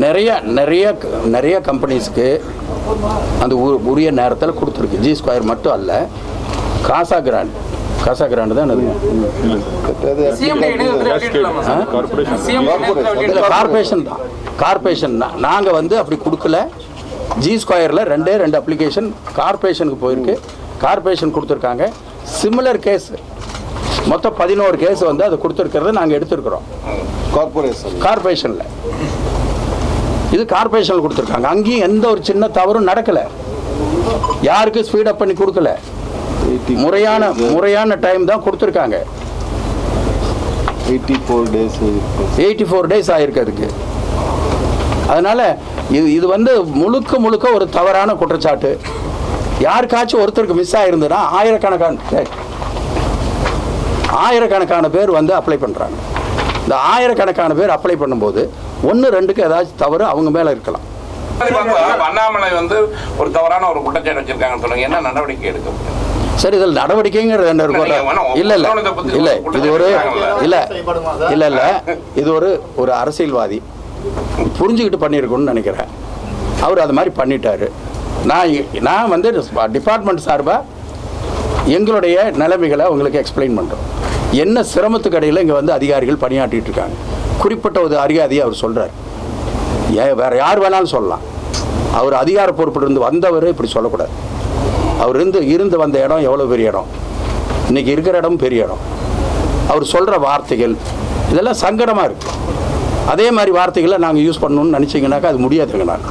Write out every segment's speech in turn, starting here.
நிறைய நிறைய நிறைய கம்பெனிஸ்க்கு அந்த உ- உரிய நேரத்தில் கொடுத்துருக்கு ஜி ஸ்கொயர் மட்டும் அல்ல காசா கிராண்ட் காசா கிராண்ட் தான் அது சிஎம்டி இணையதளத்துல வெளியிடலாமா சார் சிஎம்டி இணையதளத்துல இல்லை வெளியிடலாமா கார்பரேஷன் தான் கார்பரேஷன் தான் நாங்கள் வந்து அப்படி கொடுக்கல ஜி ஸ்கொயரில் ரெண்டே ரெண்டு அப்ளிகேஷன் கார்பரேஷனுக்கு போயிருக்கு கார்பரேஷன் கொடுத்துருக்காங்க சிமிலர் கேஸ் மொத்தம் பதினோரு கேஸ் வந்து அதை கொடுத்துருக்கிறத நாங்கள் எடுத்திருக்கிறோம் கார்பரேஷன் கார்பரேஷனில் இது கார்பரேஷனில் கொடுத்துருக்காங்க அங்கேயும் எந்த ஒரு சின்ன தவறும் நடக்கலை யாருக்கும் ஸ்பீடப் பண்ணி கொடுக்கல முறையான முறையான டைம் தான் கொடுத்துருக்காங்க eighty four days eighty four days ஆயிருக்கு அதுக்கு அதனால் இது இது வந்து முழுக்க முழுக்க ஒரு தவறான குற்றச்சாட்டு யாருக்காச்சும் ஒருத்தருக்கு மிஸ் ஆயிருந்ததுன்னா ஆயிரக்கணக்கான ஏய், ஆயிரக்கணக்கான பேர் வந்து அப்ளை பண்ணுறாங்க இந்த ஆயிரக்கணக்கான பேர் அப்ளை பண்ணும்போது ஒன்று ரெண்டுக்கு ஏதாச்சும் தவறு அவங்க மேலே இருக்கலாம் இப்ப அண்ணாமலை வந்து ஒரு தவறான ஒரு குற்றச்சாட்டு வச்சிருக்காங்கன்னு சொல்லுங்க என்ன நடவடிக்கை எடுக்க சரி இதில் நடவடிக்கைங்கிறது என்ன இருக்கும் நீங்க வேணா இல்லை இல்லை உங்களோட பத்தி இல்லை ஒரு இது ஒரு குற்றச்சாட்டு இல்லை இல்லை இல்லை இது ஒரு ஒரு அரசியல்வாதி புரிஞ்சுக்கிட்டு பண்ணியிருக்கணும்னு நினைக்கிறேன் அவர் அது மாதிரி பண்ணிட்டாரு நான் இ- நான் வந்து டிபார்ட்மெண்ட் சார்பாக எங்களுடைய நிலைமைகளை உங்களுக்கு எக்ஸ்பிளைன் பண்ணுறோம் என்ன சிரமத்துக்கு இடையில் இங்கே வந்து அதிகாரிகள் பணியாற்றிட்டு இருக்காங்க குறிப்பிட்ட ஒரு அதிகாரியை அவர் சொல்கிறார் ஏன் வேற யார் வேணாலும் சொல்லலாம் அவர் அதிகார பொறுப்பிலிருந்து வந்தவர் இப்படி சொல்லக்கூடாது அவர் இருந்து இருந்து வந்த இடம் எவ்வளோ பெரிய இடம் இன்னைக்கு இருக்கிற இடம் பெரிய இடம் அவர் சொல்கிற வார்த்தைகள் இதெல்லாம் சங்கடமாக இருக்கு அதே மாதிரி வார்த்தைகளை நாங்கள் யூஸ் பண்ணணும்னு நினச்சிங்கனாக்கா அது முடியாதுங்க நான்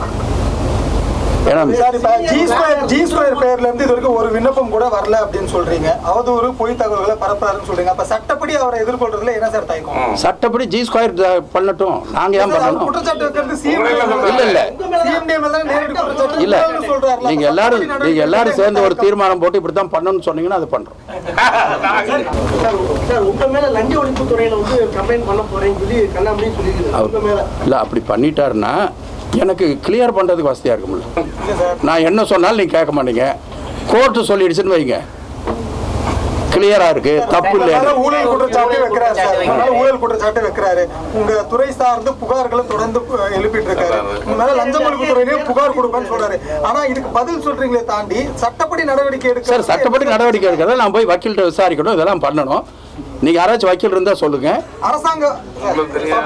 ஏன்னா சார் இப்ப ஜி ஸ்கொயர் ஜி ஸ்கொயர் பேர்ல இருந்து இது வரைக்கும் ஒரு விண்ணப்பம் கூட வரல அப்படின்னு சொல்றீங்க அவதூறு பொய் தகவல்களை பரப்புறாருன்னு சொல்றீங்க அப்ப சட்டப்படி அவரை எதிர்கொள்றதுல என்ன சார் தயக்கம் சட்டப்படி ஜி ஸ்கொயர் பண்ணட்டும் நாங்கள் ஏன் சார், அவர் பண்ணணும் குற்றச்சாட்டு வைக்கிறது CM இல்ல, இல்ல. CMDM மேல தான் நேரடி குற்றச்சாட்டு இல்ல இல்லைன்னு சொல்றாருல. நீங்க அப்ப எல்லாரும் சட்டப்படி நீங்க எல்லாரும் நடவடிக்கை சேர்ந்து ஒரு எடுக்க தீர்மானம் போட்டு இப்படி தான் பண்ணணும்னு சொன்னீங்கன்னா அது பண்றோம் சார் உங்க மேல லஞ்ச ஒழிப்பு துறையில வந்து கம்ப்ளைண்ட் பண்ண போறேன்னு சொல்லி கண்ணாமணி சொல்லியிருக்குது உங்க அவர் மேல இல்ல அப்படி பண்ணிட்டாருன்னா எனக்கு கிளியர் பண்றதுக்கு வசதியா இருக்கும்ல நான் என்ன சொன்னாலும் நீங்க கேட்க மாட்டீங்க கோர்ட்டு சொல்லிடுச்சுன்னு வைங்க கிளியரா இருக்கு தப்பு உங்க மேல இல்லை ஊழல் குற்றச்சாட்டு வைக்கிறாரு சார் உங்க மேல ஊழல் குற்றச்சாட்டு வைக்கிறாரு உங்க துறை சார்ந்து புகார்களை தொடர்ந்து அஹ், எழுப்பிட்டு இருக்காரு உங்க மேல லஞ்ச ஒழிப்பு துறையிலேயே புகார் கொடுப்பேன்னு சொல்றாரு ஆனா இதுக்கு பதில் சொல்றீங்களே தாண்டி சட்டப்படி நடவடிக்கை எடுக்க சார் சட்டப்படி நடவடிக்கை எடுக்கிறத நான் போய் வக்கீல்கிட்ட விசாரிக்கணும் இதெல்லாம் பண்ணணும் நீங்க யாராச்சும் வக்கீல் இருந்தா சொல்லுங்க அரசாங்க உங்களுக்கு தெரியாது.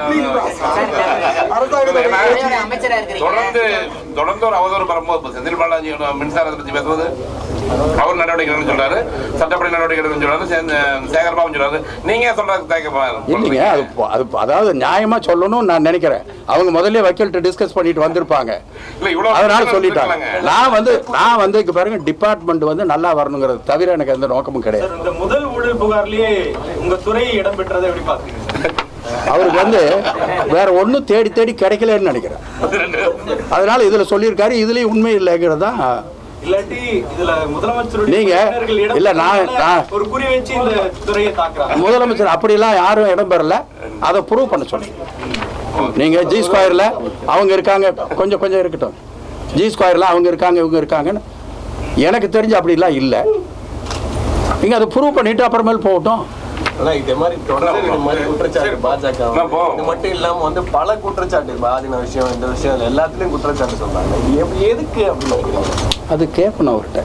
அரசாங்க அமைச்சரா இருக்கிறீங்க தொடர்ந்து தொடர்ந்து ஒரு அவதூறு பரம்போது இப்ப செந்தில் பாலாஜி மின்சாரத்தை பத்தி பேசுவது அவர் நடவடிக்கை எடுக்கணும்னு சொல்றாரு சட்டப்படி நடவடிக்கை எடுக்கணும்னு சொல்றாரு சே- சேகர்பாபு சொல்றாரு நீங்க ஏன் சொல்றது தயக்கமா இல்லைங்க அது ப- அது ப- அதாவது நியாயமா சொல்லணும்னு நான் நினைக்கிறேன் அவங்க முதல்ல வக்கீல்கிட்ட டிஸ்கஸ் பண்ணிட்டு வந்திருப்பாங்க இல்ல இவ்வளவு அதனால சொல்லிட்டாங்க இருக்கலாங்க. நான் வந்து நான் வந்து இங்க பாருங்க டிபார்ட்மெண்ட் வந்து நல்லா வரணுங்கிறது தவிர எனக்கு எந்த நோக்கமும் கிடையாது சார் இந்த முதல் ஊழல் புகார்லயே உங்க துறை இடம் பெற்றதை எப்படி பாக்குறீங்க சார்? அவருக்கு வந்து வேற ஒன்றும் தேடி தேடி கிடைக்கலன்னு நினைக்கிறேன் அதனால இதுல சொல்லியிருக்காரு இதுலயும் உண்மை இல்லைங்கிறது தான் இல்லாட்டி இதுல முதலமைச்சருடைய நீங்க- உறவினர்கள் இடம் இல்ல, நான்- பெற்றதால நான்- ஒரு குறி வச்சு இந்த துறையை தாக்குறாங்க முதலமைச்சர் அப்படிலாம் யாரும் இடம் பெறல அதை ப்ரூவ் பண்ண சொன்னீங்க நீங்க ஜி ஸ்கொயர்ல அவங்க இருக்காங்க கொஞ்சம் கொஞ்சம் இருக்கட்டும் ஜி ஸ்கொயர்ல அவங்க இருக்காங்க இவங்க இருக்காங்கன்னு எனக்கு தெரிஞ்சு அப்படிலாம் இல்லை நீங்க அதை ப்ரூவ் பண்ணிட்டு அப்புறமேல் போகட்டும் அதான் இதே மாதிரி தொடர்ந்து இது மாதிரி குற்றச்சாட்டு பாஜக நான் போ. இது மட்டும் இல்லாம வந்து பல குற்றச்சாட்டு பாதின விஷயம் இந்த விஷயம் இது எல்லாத்துலயும் குற்றச்சாட்டு சொல்றாங்க இது எப்படி- எதுக்கு அப்படின்னு நினைக்கிறீங்க அது கேட்கணும் அவர்கிட்ட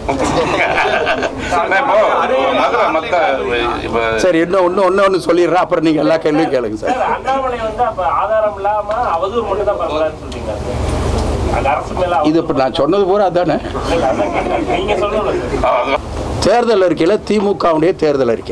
ஆனா இப்போ மதுரை மத்த இப்ப சரி இன்னும் ஒன்று ஒன்று ஒன்று சொல்லிடுறேன் அப்புறம் நீங்கள் எல்லா கேள்வியும் கேளுங்க சார் சார் அண்ணாமலை வந்து அப்ப ஆதாரம் இல்லாம அவதூறு மட்டும் தான் பண்றாருன்னு சொல்றீங்க அந்த அரசு மேல இது இப்போ நான் சொன்னது பூரா அதானே அவதூறு அதான் கேட்டேன். நீங்க சொல்லணும் சார் தேர்தல் அறிக்கையில் திமுகவுடைய தேர்தல் அறிக்கை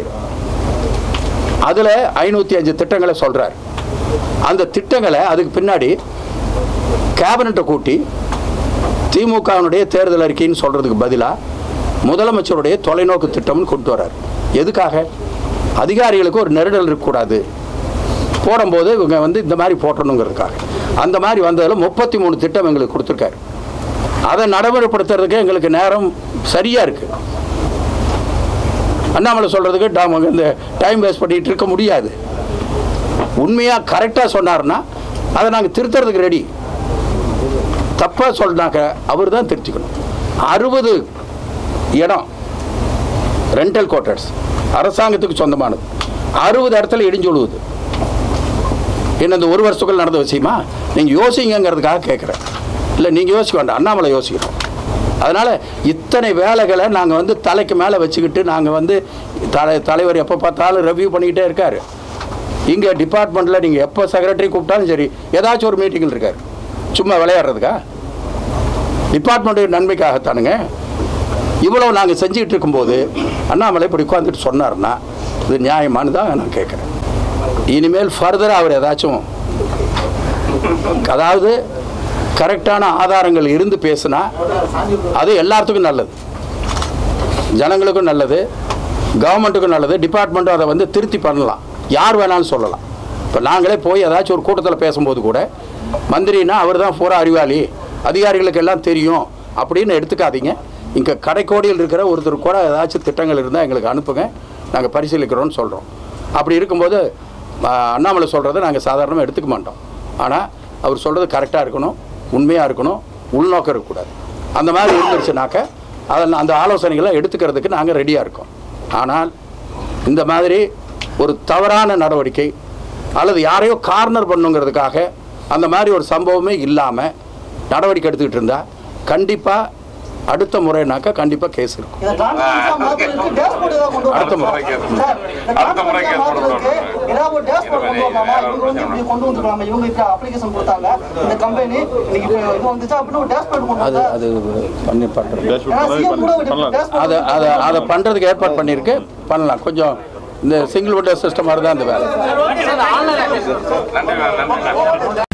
அதில் ஐநூற்றி அஞ்சு திட்டங்களை சொல்கிறார் அந்த திட்டங்களை அதுக்கு பின்னாடி கேபினட்டை கூட்டி திமுகவினுடைய தேர்தல் அறிக்கைன்னு சொல்கிறதுக்கு பதிலாக முதலமைச்சருடைய தொலைநோக்கு திட்டம்னு கொண்டு வர்றார் எதுக்காக அதிகாரிகளுக்கு ஒரு நெருடல் இருக்கக்கூடாது போடும்போது இவங்க வந்து இந்த மாதிரி போட்டணுங்கிறதுக்காக அந்த மாதிரி வந்ததில் முப்பத்தி மூணு திட்டம் எங்களுக்கு கொடுத்துருக்காரு அதை நடைமுறைப்படுத்துறதுக்கு எங்களுக்கு நேரம் சரியாக இருக்குது அண்ணாமலை சொல்கிறதுக்கு நாம இந்த டைம் வேஸ்ட் பண்ணிட்டு இருக்க முடியாது உண்மையாக கரெக்டாக சொன்னார்னா அதை நாங்கள் திருத்துறதுக்கு ரெடி தப்பாக சொன்னாக்க அவர் தான் திருத்திக்கணும் அறுபது இடம் ரெண்டல் குவார்ட்டர்ஸ் அரசாங்கத்துக்கு சொந்தமானது அறுபது இடத்துல இடிஞ்சு விழுவுது என்ன இந்த ஒரு வருஷத்துக்குள்ள நடந்த விஷயமா நீங்கள் யோசிங்கங்கிறதுக்காக கேட்குறேன் இல்லை நீங்கள் யோசிக்க வேண்டாம் அண்ணாமலை யோசிக்கணும் அதனால் இத்தனை வேலைகளை நாங்கள் வந்து தலைக்கு மேலே வச்சுக்கிட்டு நாங்கள் வந்து தலை தலைவர் எப்போ பார்த்தாலும் ரெவ்யூ பண்ணிக்கிட்டே இருக்கார் இங்கே டிபார்ட்மெண்ட்டில் நீங்கள் எப்போ செக்ரட்டரி கூப்பிட்டாலும் சரி ஏதாச்சும் ஒரு மீட்டிங்கில் இருக்கார் சும்மா விளையாடுறதுக்கா டிபார்ட்மெண்ட்டு நன்மைக்காகத்தானுங்க இவ்வளோ நாங்கள் செஞ்சுக்கிட்டு இருக்கும்போது அண்ணாமலை இப்படி உட்காந்துட்டு சொன்னார்னா இது நியாயமானதாக நான் கேட்குறேன் இனிமேல் ஃபர்தராக அவர் ஏதாச்சும் அதாவது கரெக்டான ஆதாரங்கள் இருந்து பேசுனா அது எல்லாத்துக்கும் நல்லது ஜனங்களுக்கும் நல்லது கவர்மெண்ட்டுக்கும் நல்லது டிபார்ட்மெண்ட்டும் அதை வந்து திருத்தி பண்ணலாம் யார் வேணாலும் சொல்லலாம் இப்போ நாங்களே போய் ஏதாச்சும் ஒரு கூட்டத்தில் பேசும்போது கூட மந்திரினா அவர் தான் பூரா அறிவாளி அதிகாரிகளுக்கு எல்லாம் தெரியும் அப்படின்னு எடுத்துக்காதீங்க இங்கே கடைக்கோடியில் இருக்கிற ஒருத்தர் கூட ஏதாச்சும் திட்டங்கள் இருந்தால் எங்களுக்கு அனுப்புங்க நாங்கள் பரிசீலிக்கிறோம்னு சொல்கிறோம் அப்படி இருக்கும்போது ஆ, அண்ணாமலை சொல்கிறத நாங்கள் சாதாரணமாக எடுத்துக்க மாட்டோம் ஆனால் அவர் சொல்கிறது கரெக்டாக இருக்கணும் உண்மையாக இருக்கணும் உள்நோக்கம் இருக்கக்கூடாது அந்த மாதிரி இருந்துருச்சுனாக்க அதை அந்த ஆலோசனைகளை எடுத்துக்கிறதுக்கு நாங்கள் ரெடியாக இருக்கோம் ஆனால் இந்த மாதிரி ஒரு தவறான நடவடிக்கை அல்லது யாரையோ கார்னர் பண்ணுங்கிறதுக்காக அந்த மாதிரி ஒரு சம்பவமே இல்லாமல் நடவடிக்கை எடுத்துக்கிட்டு இருந்தால் கண்டிப்பாக அடுத்த முறைனாக்கா கண்டிப்பாக கேஸ் இருக்கும் இதை டிரான்ஸ்பரன்ஸா மாத்துறதுக்கு dashboard ஏதாவது கொண்டு அடுத்த வரணுமா? முறை கேஸ். சார், இந்த அடுத்த முறை டிரான்ஸ்பரன்ஸா கேஸ் கொண்டு மாத்துறதுக்கு வரணும். ஏதாவது ஒரு dashboard கொண்டு வரலாமா? இவங்க வந்து இப்படி கொண்டு வந்துருக்கலாமா? இவங்க இப்படி application கொடுத்தாங்க. இந்த company இன்னைக்கு இப்ப இது வந்துச்சு அப்படின்னு ஒரு dashboard கொண்டு அது வந்தா- அது பண்ணி பண்ணுறது ஏன்னா CM கூட ஒரு பண்ணலாம் dashboard அதை அதை அதை பண்ணுறதுக்கு ஏற்பாடு பண்ணியிருக்கு பண்ணலாம் கொஞ்சம் இந்த சிங்கிள் விண்டோ சிஸ்டம் மாதிரி தான் இந்த வேலை நன்றி நன்றி நன்றி